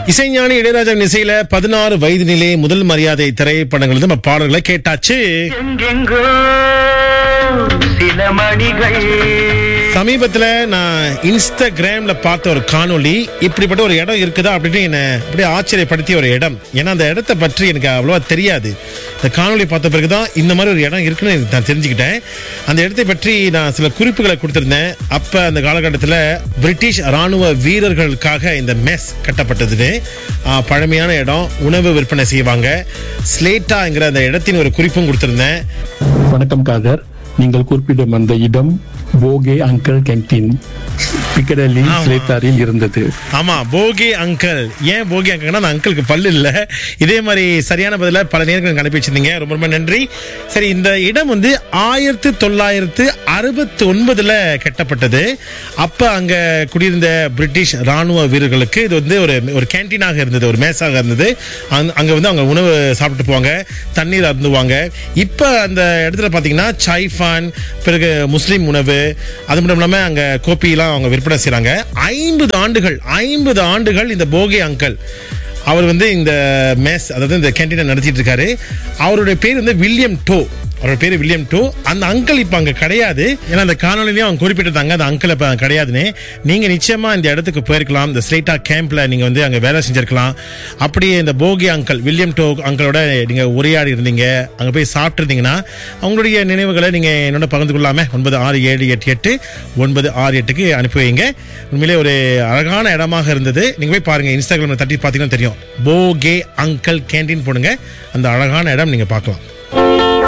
இசைஞானி இளையராஜா இசையில பதினாறு வயது நிலை முதல் மரியாதை திரைப்படங்கள் நம்ம பாடல்களை கேட்டாச்சு எங்கெங்கோ சில மணிகள் சமீபத்துல நான் இன்ஸ்டாகிராம்ல பார்த்த ஒரு காணொளி இப்படிப்பட்ட ஒரு இடம் இருக்குதா அப்படின்னு என்ன அப்படியே ஆச்சரியப்படுத்திய ஒரு இடம் ஏன்னா அந்த இடத்த பற்றி எனக்கு அவ்வளவா தெரியாது இந்த காணொளி பார்த்த பிறகுதான் இந்த மாதிரி ஒரு இடம் இருக்குன்னு எனக்கு நான் தெரிஞ்சுக்கிட்டேன் அந்த இடத்தை பற்றி நான் சில குறிப்புகளை கொடுத்திருந்தேன் அப்ப அந்த காலகட்டத்தில் பிரிட்டிஷ் ராணுவ வீரர்களுக்காக இந்த மெஸ் கட்டப்பட்டதுன்னு ஆ, பழமையான இடம் உணவு விற்பனை செய்வாங்க ஸ்லேட்டாங்கிற அந்த இடத்தின் ஒரு குறிப்பும் கொடுத்திருந்தேன் வணக்கம் காதர் நீங்கள் குறிப்பிடும் அந்த இடம் போகே அங்கிள் கேன்டீன் பிக்கடலி ஆமா. ஸ்லேத்தாரில் இருந்தது ஆமா போகி அங்கிள் ஏன் போகி அங்கிள்னா அந்த அங்கிளுக்கு பல்லு இல்ல இதே மாதிரி சரியான பதில பல நேரங்கள் எனக்கு அனுப்பி வச்சிருந்தீங்க ரொம்ப ரொம்ப நன்றி சரி இந்த இடம் வந்து ஆயிரத்து தொள்ளாயிரத்து அறுபத்தி ஒன்பதுல கட்டப்பட்டது அப்ப அங்க குடியிருந்த பிரிட்டிஷ் ராணுவ வீரர்களுக்கு இது வந்து ஒரு ஒரு கேன்டீனாக இருந்தது ஒரு மேஸாக இருந்தது அங்க- அங்க வந்து அவங்க உணவு சாப்பிட்டு போவாங்க தண்ணீர் அருந்துவாங்க இப்ப அந்த இடத்துல பாத்தீங்கன்னா சைஃபான் பிறகு முஸ்லிம் உணவு அது மட்டும் இல்லாம அங்க கோப்பிலாம் அவங்க விற்பனை செய்றாங்க ஐம்பது ஆண்டுகள் ஐம்பது ஆண்டுகள் இந்த போகே அங்கிள் அவர் வந்து இந்த மேஸ் அதாவது இந்த கேன்டீனை நடத்திட்டு இருக்காரு அவருடைய பேர் வந்து வில்லியம் டோ அவரோட பேர் வில்லியம் டோ அந்த அங்கிள் இப்ப அங்க கிடையாது ஏன்னா அந்த காணொலிலையும் அவங்க குறிப்பிட்டிருந்தாங்க அந்த அங்கிள் இப்ப அங்க கிடையாதுன்னு நீங்க நிச்சயமா இந்த இடத்துக்கு போயிருக்கலாம் இந்த ஸ்லேட்டா கேம்ப்ல நீங்க வந்து அங்க வேலை செஞ்சிருக்கலாம் அப்படியே இந்த போகி அங்கிள் வில்லியம் டோ அங்கிளோட நீங்க உரையாடி இருந்தீங்க அங்க போய் சாப்பிட்டு இருந்தீங்கன்னா அவங்களுடைய நினைவுகளை நீங்க என்னோட பகிர்ந்து கொள்ளாம ஒன்பது ஆறு ஏழு எட்டு எட்டு ஒன்பது ஆறு எட்டுக்கு அனுப்பி வைங்க உண்மையிலே ஒரு அழகான இடமாக இருந்தது நீங்க போய் பாருங்க இன்ஸ்டாகிராம்ல தட்டி பார்த்தீங்கன்னா தெரியும் போகே அங்கிள் கேண்டீன் போடுங்க அந்த அழகான இடம் நீங்க பார்க்கலாம்